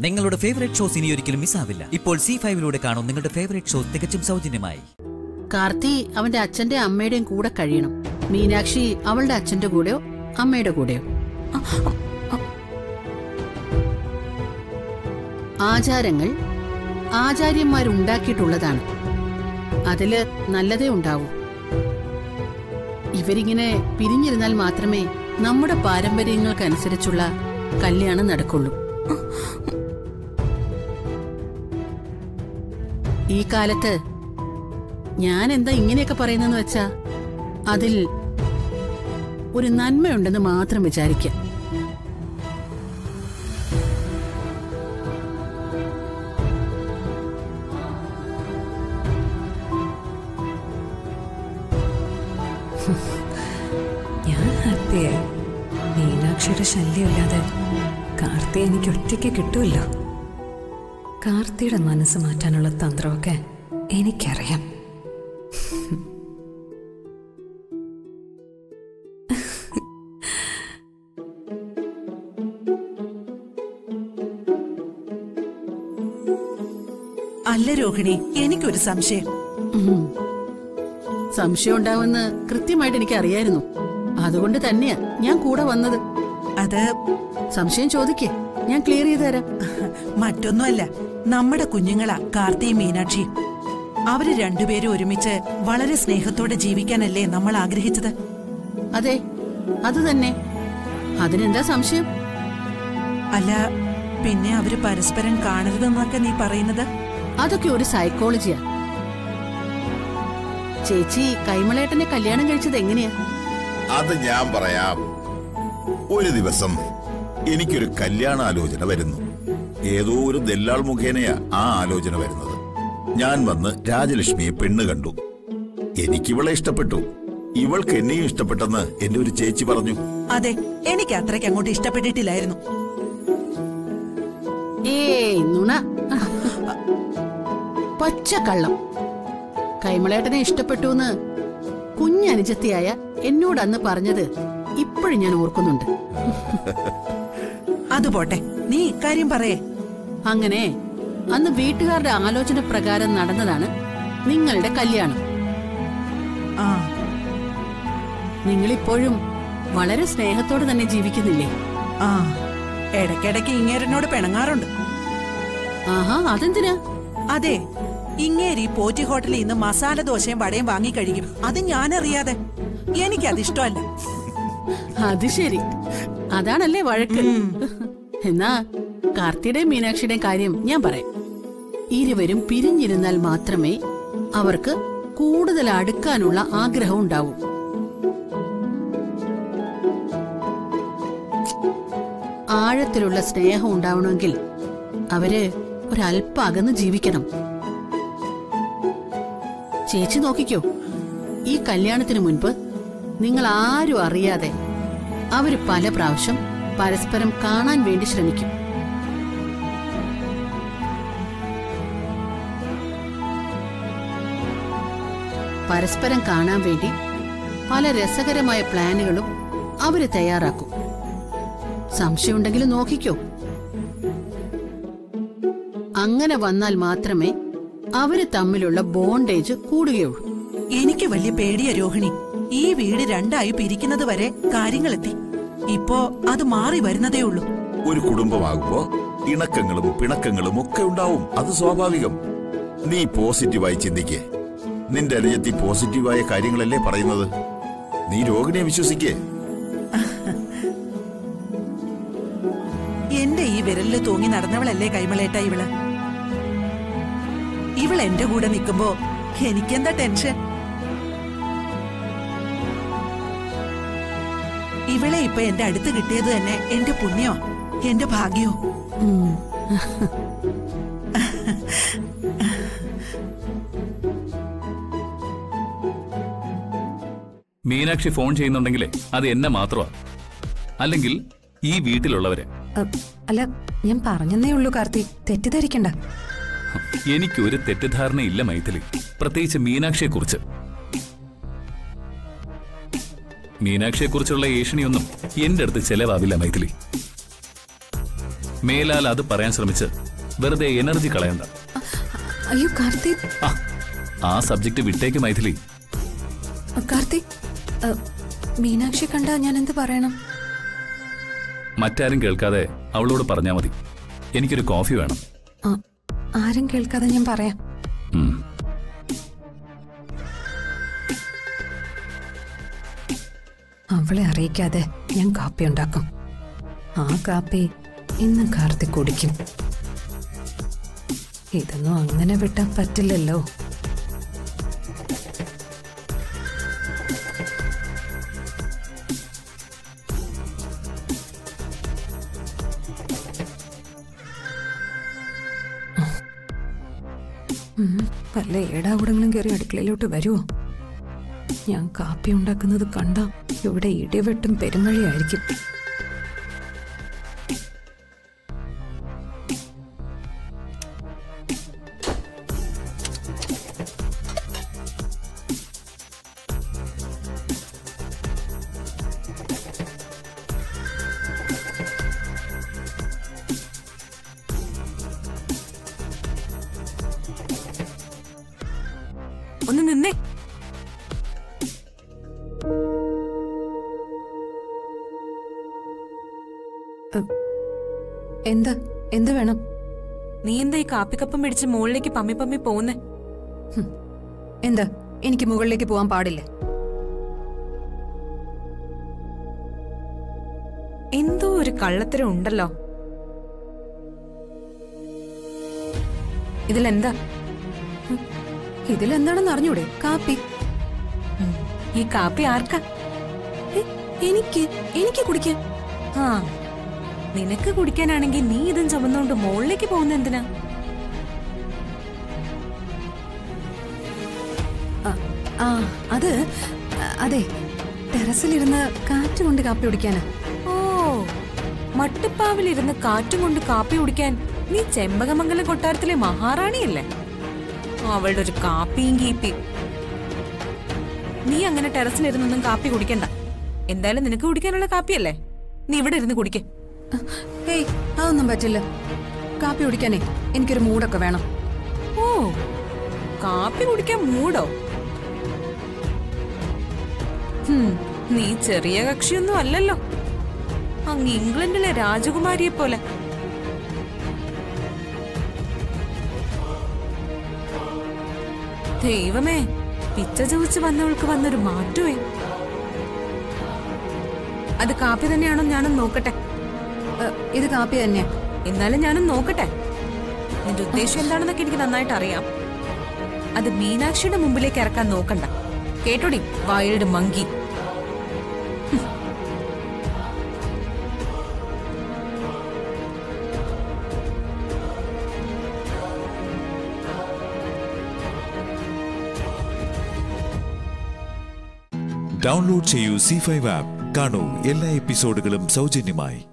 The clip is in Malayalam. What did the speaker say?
നിങ്ങളുടെ ഫേവറേറ്റ് ഷോസ് ഇനി ഒരിക്കലും മിസ്സാവില്ല ഇപ്പോൾ സി ഫൈവിലൂടെ കാണും നിങ്ങളുടെ ഫേവറേറ്റ് ഷോസ് തികച്ചും സൗജന്യമായി കാർത്തി അവന്റെ അച്ഛന്റെ അമ്മയുടെയും കൂടെ കഴിയണം മീനാക്ഷി അവളുടെ അച്ഛന്റെ കൂടെയോ അമ്മയുടെ കൂടെയോ ആചാരങ്ങൾ ആചാര്യന്മാരുണ്ടാക്കിയിട്ടുള്ളതാണ് അതില് നല്ലതേ ഉണ്ടാവൂ ഇവരിങ്ങനെ പിരിഞ്ഞിരുന്നാൽ മാത്രമേ നമ്മുടെ പാരമ്പര്യങ്ങൾക്കനുസരിച്ചുള്ള കല്യാണം നടക്കുള്ളൂ ഈ കാലത്ത് ഞാൻ എന്താ ഇങ്ങനെയൊക്കെ പറയുന്നെന്ന് വെച്ചാ അതിൽ ഒരു നന്മയുണ്ടെന്ന് മാത്രം വിചാരിക്കാം ഞാൻ ഹാപ്പിയായി മീനാക്ഷിയുടെ ശല്യമില്ലാതെ കാർത്തി എനിക്ക് ഒറ്റയ്ക്ക് കിട്ടുമല്ലോ കാർത്തിയുടെ മനസ്സ് മാറ്റാനുള്ള തന്ത്രമൊക്കെ എനിക്കറിയാം അല്ല രോഹിണി എനിക്കൊരു സംശയം ഉം. സംശയം ഉണ്ടാവുമെന്ന് കൃത്യമായിട്ട് എനിക്ക് അറിയായിരുന്നു അതുകൊണ്ട് തന്നെയാ ഞാൻ കൂടെ വന്നത് അത് സംശയം ചോദിക്കേ ഞാൻ ക്ലിയർ ചെയ്തു തരാം മറ്റൊന്നുമല്ല നമ്മുടെ കുഞ്ഞുങ്ങളാ കാർത്തിയും മീനാക്ഷിയും അവര് രണ്ടുപേരും ഒരുമിച്ച് വളരെ സ്നേഹത്തോടെ ജീവിക്കാനല്ലേ നമ്മൾ ആഗ്രഹിച്ചത് അതെ അത് തന്നെ അതിനെന്താ സംശയം അല്ല പിന്നെ അവര് പരസ്പരം കാണരുതെന്നൊക്കെ നീ പറയുന്നത് അതൊക്കെ ഒരു സൈക്കോളജിയാ ചേച്ചി കൈമളേട്ടനെ കല്യാണം കഴിച്ചത് എങ്ങനെയാ അത് ഞാൻ പറയാം ഒരു ദിവസം എനിക്കൊരു കല്യാണാലോചന വരുന്നു ഏതോ ഒരു ദല്ലാൾ മുഖേനയാ ആ ആലോചന വരുന്നത് ഞാൻ വന്ന് രാജലക്ഷ്മിയെ പെണ്ണ് കണ്ടു എനിക്കിവളെ ഇഷ്ടപ്പെട്ടു ഇവൾക്ക് എന്നെയും ഇഷ്ടപ്പെട്ടെന്ന് എന്റെ ഒരു ചേച്ചി പറഞ്ഞു അതെ എനിക്ക് അത്രയ്ക്ക് അങ്ങോട്ട് ഇഷ്ടപ്പെട്ടിട്ടില്ലായിരുന്നു ഏയ് നുണ പച്ചക്കള്ളം കൈമളേട്ടനെ ഇഷ്ടപ്പെട്ടു എന്ന് കുഞ്ഞനുജത്തിയായ എന്നോട് അന്ന് പറഞ്ഞത് ഇപ്പോഴും ഞാൻ ഓർക്കുന്നുണ്ട് അത് പോട്ടെ നീ ഇക്കാര്യം പറയേ അങ്ങനെ അന്ന് വീട്ടുകാരുടെ ആലോചന പ്രകാരം നടന്നതാണ് നിങ്ങളുടെ കല്യാണം ആ നിങ്ങളിപ്പോഴും വളരെ സ്നേഹത്തോടെ തന്നെ ജീവിക്കുന്നില്ലേ ആ ഇടയ്ക്കിടയ്ക്ക് ഇങ്ങേരനോട് പിണങ്ങാറുണ്ട് ആഹാ അതെന്തിനാ അതെ ഇങ്ങേരി പോറ്റി ഹോട്ടലിൽ നിന്ന് മസാല ദോശയും വടയും വാങ്ങിക്കഴിക്കും അത് ഞാനറിയാതെ എനിക്കത് ഇഷ്ടമല്ല അത് ശരി അതാണല്ലേ വഴക്ക് എന്നാ കാർത്തിയുടെയും മീനാക്ഷിയുടെയും കാര്യം ഞാൻ പറയാം ഇരുവരും പിരിഞ്ഞിരുന്നാൽ മാത്രമേ അവർക്ക് കൂടുതൽ അടുക്കാനുള്ള ആഗ്രഹം ഉണ്ടാവൂ ആഴത്തിലുള്ള സ്നേഹം ഉണ്ടാവണമെങ്കിൽ അവര് ഒരല്പം അകന്ന് ജീവിക്കണം ചേച്ചി നോക്കിക്കോ ഈ കല്യാണത്തിന് മുൻപ് നിങ്ങൾ ആരും അറിയാതെ അവര് പല പ്രാവശ്യം പരസ്പരം കാണാൻ വേണ്ടി ശ്രമിക്കും പരസ്പരം കാണാൻ വേണ്ടി പല രസകരമായ പ്ലാനുകളും അവര് തയ്യാറാക്കും സംശയമുണ്ടെങ്കിൽ നോക്കിക്കോ അങ്ങനെ വന്നാൽ മാത്രമേ അവര് തമ്മിലുള്ള ബോണ്ടേജ് കൂടുകയുള്ളൂ എനിക്ക് വലിയ പേടിയ രോഹിണി ഈ വീട് രണ്ടായി പിരിക്കുന്നത് വരെ കാര്യങ്ങളെത്തി ഇപ്പോ അത് മാറി വരുന്നതേ ഉള്ളൂ ഒരു കുടുംബമാകുമ്പോ ഇണക്കങ്ങളും പിണക്കങ്ങളും ഒക്കെ ഉണ്ടാവും അത് സ്വാഭാവികം നീ പോസിറ്റീവായി ചിന്തിക്കേ നിന്റെ അനുജത്തി പോസിറ്റീവായ കാര്യങ്ങളല്ലേ പറയുന്നത് നീ രോഗിണിയെ വിശ്വസിക്കേ എന്റെ ഈ വിരലില് തൂങ്ങി നടന്നവളല്ലേ കൈമളേട്ട ഇവള് ഇവൾ എന്റെ കൂടെ നിൽക്കുമ്പോ എനിക്കെന്താ ടെൻഷൻ ഇവളെ ഇപ്പൊ എന്റെ അടുത്ത് കിട്ടിയത് തന്നെ എന്റെ പുണ്യോ എന്റെ ഭാഗ്യോ ഉം. മീനാക്ഷി ഫോൺ ചെയ്യുന്നുണ്ടെങ്കിലേ അത് എന്നെ മാത്രമാ അല്ലെങ്കിൽ ഈ വീട്ടിലുള്ളവരെ അ, അല്ല ഞാൻ പറഞ്ഞെന്നേ ഉള്ളൂ കാർത്തി തെറ്റിദ്ധരിക്കണ്ട എനിക്കൊരു തെറ്റിദ്ധാരണയില്ല മൈഥിലി പ്രത്യേകിച്ച് മീനാക്ഷിയെക്കുറിച്ച് മീനാക്ഷിയെക്കുറിച്ചുള്ള ഏഷണിയൊന്നും എന്റെ അടുത്ത് ചെലവാവില്ല മൈഥിലി മേലാൽ അത് പറയാൻ ശ്രമിച്ച് വെറുതെ എനർജി കളയണ്ട അയ്യോ കാർത്തിക് ആ, ആ സബ്ജക്റ്റ് വിട്ടേക്ക് മൈഥിലി കാർത്തിക് അ, മീനാക്ഷി കണ്ട ഞാൻ എന്ത് പറയണം മറ്റാരും കേൾക്കാതെ അവളോട് പറഞ്ഞാ മതി എനിക്കൊരു കോഫി വേണം ആ, ആരും കേൾക്കാതെ ഞാൻ പറയാം ഉം. അവളെ അറിയിക്കാതെ ഞാൻ കാപ്പി ഉണ്ടാക്കും ആ കാപ്പി ഇന്ന് കാർത്തിക് കുടിക്കും ഇതൊന്നും അങ്ങനെ വിട്ടാൻ പറ്റില്ലല്ലോ ഉം, വല്ല ഏടാകൂടെങ്കിലും കയറി അടുക്കളയിലോട്ട് വരുമോ ഞാൻ കാപ്പി ഉണ്ടാക്കുന്നത് കണ്ട ഇവിടെ ഇടിവെട്ടും പെരുമഴയായിരിക്കും ഒന്ന് നിന്നേ എന്ത് എന്ത് വേണം നീ എന്താ ഈ കാപ്പിക്കപ്പം പിടിച്ച് മുകളിലേക്ക് പമ്മി പമ്മി പോകുന്നേ എന്ത് എനിക്ക് മുകളിലേക്ക് പോകാൻ പാടില്ലേ എന്തോ ഒരു കള്ളത്തരം ഉണ്ടല്ലോ ഇതിലെന്താ ഇതിലെന്താണെന്ന് അറിഞ്ഞൂടെ കാപ്പി ഉം, ഈ കാപ്പി ആർക്കാ ഏ, എനിക്ക് എനിക്ക് കുടിക്കാൻ ആ നിനക്ക് കുടിക്കാനാണെങ്കിൽ നീ ഇതും ചുമന്നുകൊണ്ട് മുകളിലേക്ക് പോകുന്ന എന്തിനാ ആ, ആ അത് ആ, അതെ ടെറസിലിരുന്ന് കാറ്റ് കൊണ്ട് കാപ്പി കുടിക്കാനാ ഓ മട്ടുപ്പാവിലിരുന്ന് കാറ്റും കൊണ്ട് കാപ്പി കുടിക്കാൻ നീ ചെമ്പകമംഗലം കൊട്ടാരത്തിലെ മഹാറാണിയല്ലേ അവളുടെ ഒരു കാപ്പിയും കീപ്പിയും നീ അങ്ങനെ ടെറസിലിരുന്നൊന്നും കാപ്പി കുടിക്കണ്ട എന്തായാലും നിനക്ക് കുടിക്കാനുള്ള കാപ്പിയല്ലേ നീ ഇവിടെ ഇരുന്ന് കുടിക്കേ ഏയ് അതൊന്നും പറ്റില്ല കാപ്പി കുടിക്കാനേ എനിക്കൊരു മൂടൊക്കെ വേണം ഓ കാപ്പി കുടിക്കാൻ മൂടോ ഹും, നീ ചെറിയ കക്ഷിയൊന്നും അല്ലല്ലോ അങ്ങ് ഇംഗ്ലണ്ടിലെ രാജകുമാരിയെ പോലെ ദൈവമേ പിച്ച ചോദിച്ചു വന്നവൾക്ക് വന്നൊരു മാറ്റമേ അത് കാപ്പി തന്നെയാണോ ഞാനും നോക്കട്ടെ ഏ, ഇത് കാപ്പി തന്നെയാ എന്നാലും ഞാനും നോക്കട്ടെ നിന്റെ ഉദ്ദേശം എന്താണെന്നൊക്കെ എനിക്ക് നന്നായിട്ട് അറിയാം അത് മീനാക്ഷിയുടെ മുമ്പിലേക്ക് ഇറക്കാൻ നോക്കണ്ട കേട്ടോടി വൈൽഡ് മങ്കി ഡൗൺലോഡ് ചെയ്യൂ സി ഫൈവ് ആപ്പ് കാണൂ എല്ലാ എപ്പിസോഡുകളും സൗജന്യമായി